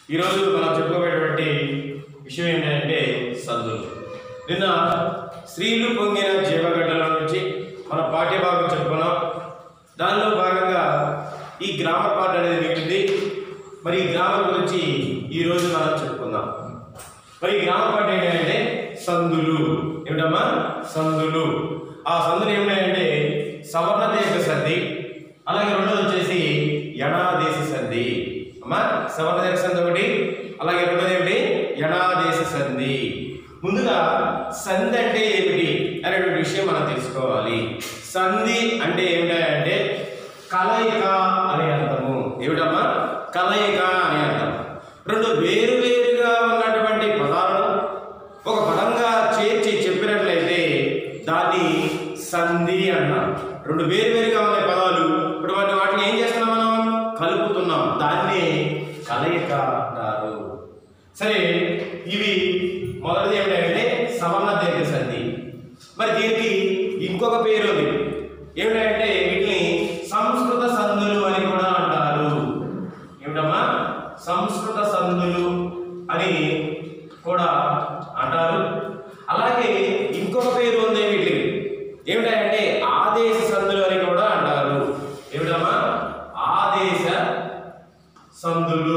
ఈరోజు మనం చెప్పుకోబోయేటువంటి విషయం ఏంటంటే సందులు నిన్న స్త్రీలు పొంగిన జీవగడ్డల నుంచి మన పాఠ్యభాగం చెప్పుకున్నాం దానిలో భాగంగా ఈ గ్రామర్ పార్ట్ అనేది మిగిలింది మరి ఈ గ్రామర్ గురించి ఈరోజు మనం చెప్పుకుందాం మరి ఈ గ్రామర్ పార్ట్ ఏంటంటే సందులు ఏమిటమ్మా సందులు ఆ సందులు ఏమిటంటే సవర్ణ దేశ సంధి అలాగే రెండోది వచ్చేసి యణాదేశ సంధి అమ్మా సవర్ణ దేశ సంధి ఒకటి అలాగే రెండోది ఏమిటి యణాదేశ సంధి ముందుగా సంధి అంటే ఏమిటి అనేటువంటి విషయం మనం తెలుసుకోవాలి సంధి అంటే ఏమిటంటే కలయిక అనే అర్థము ఏమిటమ్మా కలయిక అనే అర్థం రెండు వేరు వేరుగా ఉన్నటువంటి పదాలను ఒక పదంగా చేర్చి చెప్పినట్లయితే దాన్ని సంధి అన్నాం రెండు వేరు వేరుగా ఉన్న పదాలు ఇప్పుడు వాటి వాటిని ఏం చేస్తున్నాం మనం కలుపుతున్నాం దాన్ని కలయిక అంటారు సరే ఇవి మొదటిది ఏమిటంటే సవర్ణ దీర్ఘ సంధి మరి దీనికి ఇంకొక పేరు ఉంది ఏమిటంటే వీటిని సంస్కృత సంధులు అని కూడా అంటారు ఏమిటమ్మా సంస్కృత సంధులు అని కూడా అంటారు అలాగే ఇంకొక పేరు ఉంది వీటికి ఏమిటంటే ఆదేశ సంధులు అని కూడా అంటారు ఏమిటమ్మా ఆదేశ సంధులు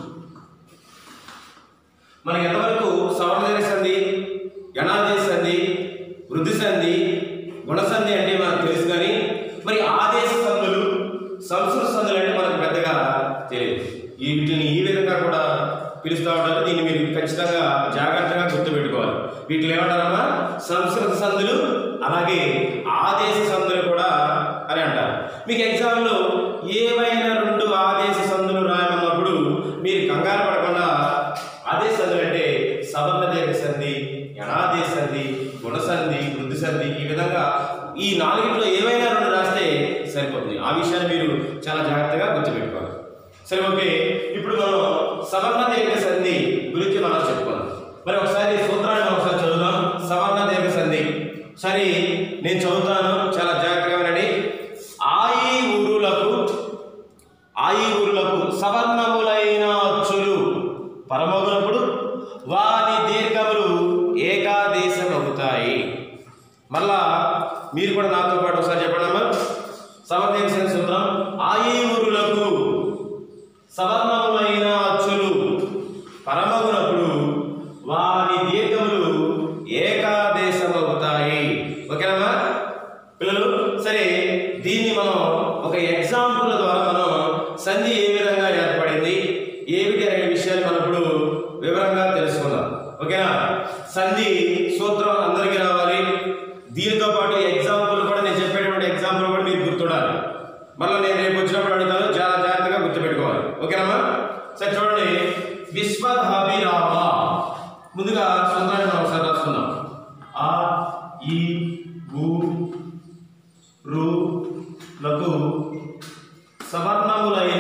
మనకి ఎంతవరకు సవర్ణ సంధి యణాదేశ సంధి వృద్ధి సంధి గుణసంధి అంటే మనకు తెలుసు కానీ మరి ఆదేశ సంధులు సంస్కృత సంధులు అంటే మనకు పెద్దగా తెలియదు ఈ వీటిని ఈ విధంగా కూడా పిలుస్తూ ఉంటారు దీన్ని మీరు ఖచ్చితంగా జాగ్రత్తగా గుర్తుపెట్టుకోవాలి వీటిని ఏమంటారమ్మా సంస్కృత సంధులు అలాగే ఆదేశ సంధులు కూడా అని అంటారు మీకు ఎగ్జామ్లో ఏవైనా రెండు ఆదేశ సంధులు రాయమన్నప్పుడు మీరు కంగారు పడకుండా ఆదేశ సంధులు అంటే సవర్ణ దీర్ఘ సంధి యణాదేశ సంధి గుణసంధి వృద్ధి సంధి ఈ విధంగా ఈ నాలుగిట్లో ఏవైనా రెండు రాస్తే సరిపోతుంది ఆ విషయాన్ని మీరు చాలా జాగ్రత్తగా గుర్తుపెట్టుకోవాలి సరే ఓకే ఇప్పుడు మనం సవర్ణ దీర్ఘ సంధి గురించి మనం చెప్పుకుందాం మరి ఒకసారి సూత్రాన్ని మనం ఒకసారి చదువుదాం సవర్ణ దీర్ఘ సంధి సరే నేను చదువుతాను చాలా జాగ్రత్తగా వినండి ఆయి ఊరులకు ఆయి ఊరులకు సవర్ణములైన అచ్చులు పరమగునప్పుడు వాని దీర్ఘములు ఏకాదేశమవుతాయి మళ్ళా మీరు కూడా నాతో పాటు ఒకసారి చెప్పండి అమ్మా సమర్థించిన సూత్రం ఆయి ఊరులకు సవర్ణములైన అచ్చులు పరమగునప్పుడు వారి దీర్ఘములు ఏకాదేశమవుతాయి ఓకేనా పిల్లలు సరే దీన్ని మనం ఒక ఎగ్జాంపుల్ ద్వారా మనం సంధి ఏ విధంగా ఏర్పడింది ఏమిటి అనే విషయాన్ని మనం ఇప్పుడు వివరంగా తెలుసుకుందాం ఓకేనా సంధి సూత్రం అందరికీ రావాలి దీనితో పాటు ఎగ్జాంపుల్ కూడా నేను చెప్పేటువంటి ఎగ్జాంపుల్ కూడా మీకు గుర్తుండాలి మళ్ళీ నేను రేపు వచ్చినప్పుడు అడుగుతాను చాలా జాగ్రత్తగా గుర్తుపెట్టుకోవాలి ఓకేనమ్మా సరే చూడండి విశ్వధాభిరామ ముందుగా సూత్రాన్ని మనం ఒకసారి రాసుకుందాం ఆ ఈ గు రు లకు సవర్ణములైన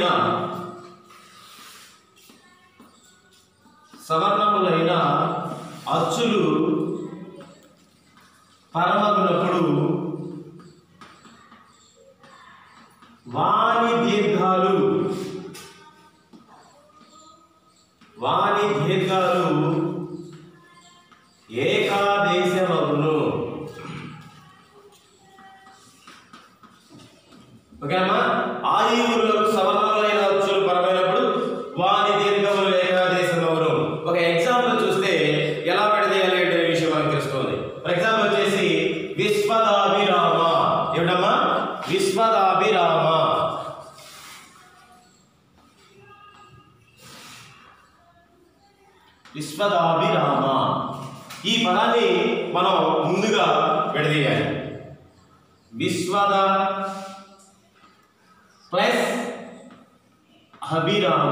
సవర్ణములైన అచ్చులు పరమగునప్పుడు వాని దీర్ఘాలు వాని దీర్ఘాలు ఏకాదేశమగును ఓకేనమ్మా ఆయువులకు సవర్ణములైన అచ్చులు పరమైనప్పుడు వాని దీర్ఘములు ఏకాదేశమగును ఒక ఎగ్జాంపుల్ చూస్తే ఎలా పెడదేయాలి అనే విషయం మనకు తెలుస్తుంది ఫర్ ఎగ్జాంపుల్ వచ్చేసి విశ్వదాభిరామ ఏమిటమ్మా విశ్వదాభిరామ విశ్వదాభిరామ ఈ పదాన్ని మనం ముందుగా విడదీయాలి విశ్వద ప్లస్ అభిరామ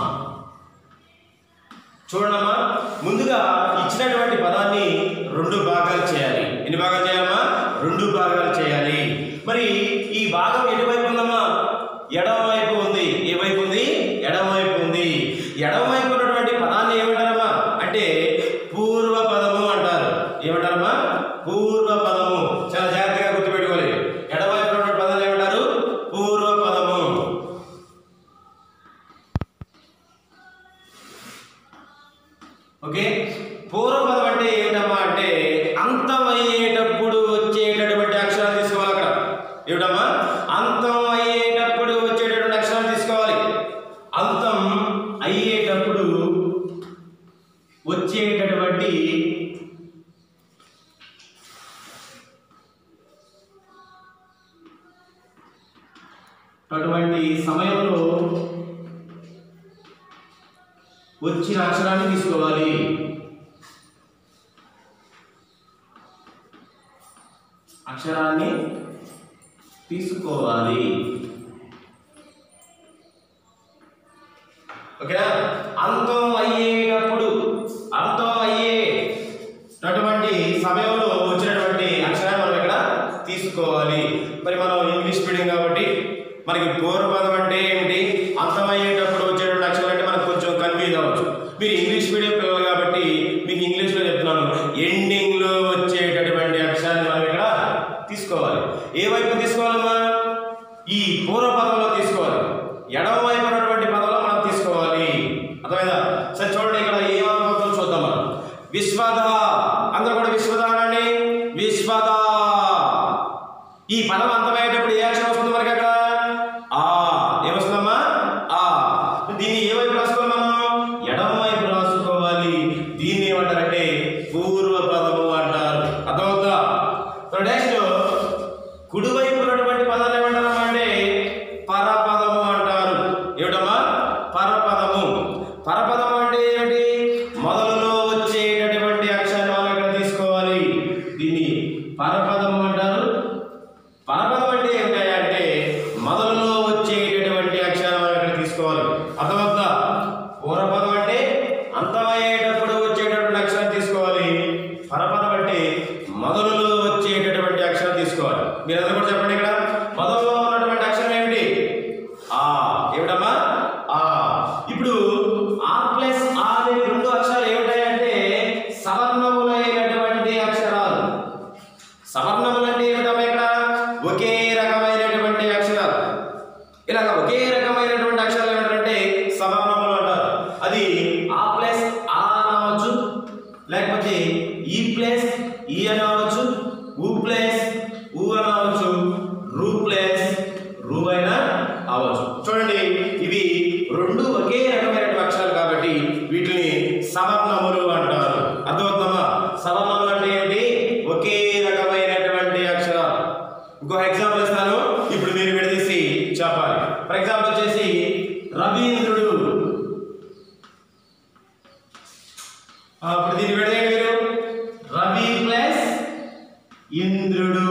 చూడమ్మా ముందుగా ఇచ్చినటువంటి పదాన్ని రెండు భాగాలు చేయాలి ఎన్ని భాగాలు చేయాలమ్మా రెండు భాగాలు చేయాలి మరి ఈ భాగం ఎటువైపు ఉందమ్మా ఎడమ వైపు ఉంది ఏ వైపు ఉంది ఎడమ వైపు ఉంది ఎడమ వైపు ఉన్నటువంటి పదాన్ని ఏమంటారమ్మా అంటే పూర్వ పదము అంటారు ఏమంటారమ్మా పూర్వ పదము చాలా జాగ్రత్తగా గుర్తుపెట్టుకోవాలి ఎడమ వైపు ఉన్నటువంటి పదాన్ని ఏమంటారు పూర్వ పదము ఓకే పూర్వపదం అంటే ఏమిటమ్మా అంటే అంతం అయ్యేటప్పుడు వచ్చేటటువంటి అక్షరాలు తీసుకోవాలి అక్కడ ఏమిటమ్మా అంతం అయ్యేటప్పుడు వచ్చేటటువంటి అక్షరాలు తీసుకోవాలి అంతం అయ్యేటప్పుడు వచ్చేటటువంటి అటువంటి సమయంలో వచ్చిన అక్షరాన్ని తీసుకోవాలి అక్షరాన్ని తీసుకోవాలి ఓకేనా అంతం అయ్యేటప్పుడు అంతం అయ్యేటటువంటి సమయంలో వచ్చినటువంటి అక్షరాన్ని మనం ఇక్కడ తీసుకోవాలి మరి మనం ఇంగ్లీష్ మీడియం కాబట్టి మనకి పూర్వపదం అంటే ఏమిటి అంతమయ్యేటప్పుడు వచ్చేటువంటి అక్షరాలు అంటే మనకు కొంచెం కన్ఫ్యూజ్ అవ్వచ్చు మీరు ఇంగ్లీష్ మీడియం పిల్లలు కాబట్టి మీకు ఇంగ్లీష్లో చెప్తున్నాను ఎండింగ్లో వచ్చేటటువంటి అక్షరాన్ని మనం ఇక్కడ తీసుకోవాలి ఏ వైపు తీసుకోవాలమ్మా ఈ పూర్వపదంలో తీసుకోవాలి ఎడమ వైపు ఉన్నటువంటి పదంలో మనం తీసుకోవాలి అర్థమైందా సరే చూడండి ఇక్కడ ఏమనుకుంటుందో చూద్దాం మనం విశ్వద అందరూ కూడా విశ్వద అనండి విశ్వద ఈ పదం అంతమయ్యేటప్పుడు ఏ అక్షరం వస్తుంది మనకి అక్కడ ఆ ఏమొస్తుందమ్మా ఆ దీన్ని ఏ వైపు రాసుకోవాలి మనం ఎడమ వైపు రాసుకోవాలి దీన్ని ఏమంటారంటే పూర్వ పదము అంటారు అర్థమవుతుందా నెక్స్ట్ కుడివైపు ఉన్నటువంటి పదాలు ఏమంటారమ్మా అంటే పరపదము అంటారు ఏమిటమ్మా పరపదము పరపదము అంటే ఏమిటి మొదలులో వచ్చేటటువంటి అక్షరాన్ని మనం ఇక్కడ తీసుకోవాలి దీన్ని పరపదము అంటారు పరపదం అంటే ఏమిటాయి అంటే మొదలులో వచ్చేటటువంటి అక్షరాలు మనం ఇక్కడ తీసుకోవాలి అర్థమవుతుందా పూర్వపదం అంటే అంతమయ్యేటప్పుడు వచ్చేటటువంటి అక్షరం తీసుకోవాలి పరపదం అంటే మొదలులో వచ్చేటటువంటి అక్షరం తీసుకోవాలి మీరు అందరూ కూడా చెప్పండి ఇక్కడ మొదలులో ఉన్నటువంటి అక్షరం ఏమిటి ఆ ఏమిటమ్మా ఆ ఇప్పుడు ఆ ప్లస్ ఆ అనే రెండు అక్షరాలు ఏమిటాయంటే సవర్ణములైనటువంటి అక్షరాలు సవర్ణములు అంటే ఏమిటమ్మా ఇక్కడ ఒకే రకమైనటువంటి అక్షరాలు ఇలాగ ఒకే రకమైనటువంటి అక్షరాలు ఏమిటంటే సవర్ణములు అంటారు అది ఆ ప్లస్ ఆ అనవచ్చు లేకపోతే ఈ ప్లస్ ఈ అనవచ్చు ఊ ప్లస్ ఊ అనవచ్చు రూ ప్లస్ రూ అయినా అవ్వచ్చు చూడండి ఇవి రెండు ఒకే రకమైనటువంటి అక్షరాలు కాబట్టి వీటిని సవర్ణములు అంటారు అర్థమవుతుందమ్మా సవర్ణములు అంటే ఏంటి ఒకే రకమైనటువంటి అక్షరాలు ఇంకో ఎగ్జాంపుల్ ఇస్తాను ఇప్పుడు మీరు విడదీసి చెప్పాలి ఫర్ ఎగ్జాంపుల్ వచ్చేసి రవీంద్రుడు ఆ, ఇప్పుడు దీన్ని విడదీయండి మీరు రవి ప్లస్ ఇంద్రుడు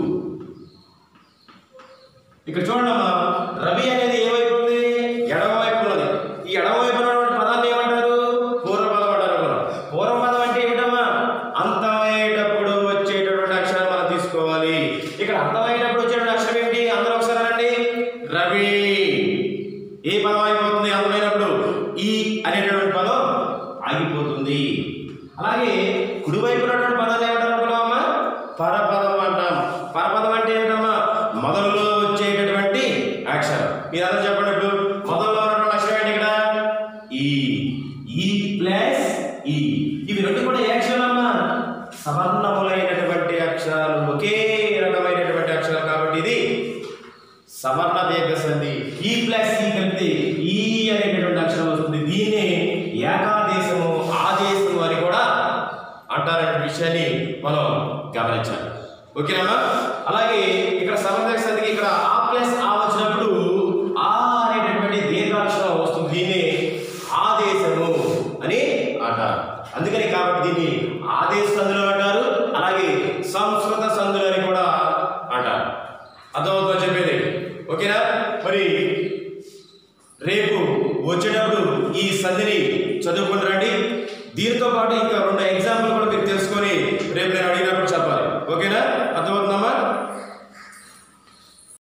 ఇక్కడ చూడండి అమ్మా రవి అనేది ఏ వైపు ఉంది ఎడమ వైపు ఉన్నది ఈ ఎడమ వైపు ఉన్నటువంటి పదాన్ని ఏమంటారు పూర్వపదం అంటారు మనం. పూర్వపదం అంటే ఏమిటమ్మా అంతమయ్యేటప్పుడు వచ్చేటటువంటి అక్షరం మనం తీసుకోవాలి ఇక్కడ అంతమయ్యేటప్పుడు వచ్చేటువంటి అక్షరం ఏంటి అందరూ ఒకసారి అనండి రవి ఏ పదం అయిపోతుంది అంతమైనప్పుడు ఈ అనేటటువంటి పదం ఆగిపోతుంది అలాగే కుడివైపు ఉన్నటువంటి పదాలు ఏమంటారు అనుకున్నామమ్మా పరపదం అంటాం పరపదం అంటే ఏమిటమ్మా మొదలులో వచ్చేటటువంటి అక్షరం మీరు అందరూ చెప్పండి ఇప్పుడు మొదల్లో ఉన్నటువంటి అక్షరం ఏంటి ఇక్కడ ఈ ఈ ప్లస్ ఈ ఇవి రెండు కూడా ఏ అక్షరాలు అమ్మా సవర్ణములైనటువంటి అక్షరాలు ఒకే రకమైనటువంటి అక్షరాలు కాబట్టి ఇది సవర్ణ దీర్ఘ సంధి ఈ ప్లస్ ఈ కలిపితే ఈ అనేటటువంటి అక్షరం వస్తుంది దీన్నే ఏకాదేశము ఆదేశము అని కూడా అంటారనే విషయాన్ని మనం గమనించాలి ఓకేనా అలాగే ఇక్కడ సవర్ణ సంధికి ఇక్కడ ఆ ప్లస్ ఆ వచ్చినప్పుడు ఆ అనేటటువంటి దీర్ఘాక్షరం వస్తుంది దీన్నే ఆదేశము అని అంటారు అందుకని కాబట్టి దీన్ని ఆదేశ సంధులు అంటారు అలాగే సంస్కృత సంధులు అని కూడా అంటారు అర్థమవుతుందో చెప్పేది ఓకేనా మరి రేపు వచ్చేటప్పుడు ఈ సంధిని చదువుకుని రండి దీంతో పాటు ఇంకా రెండు ఎగ్జామ్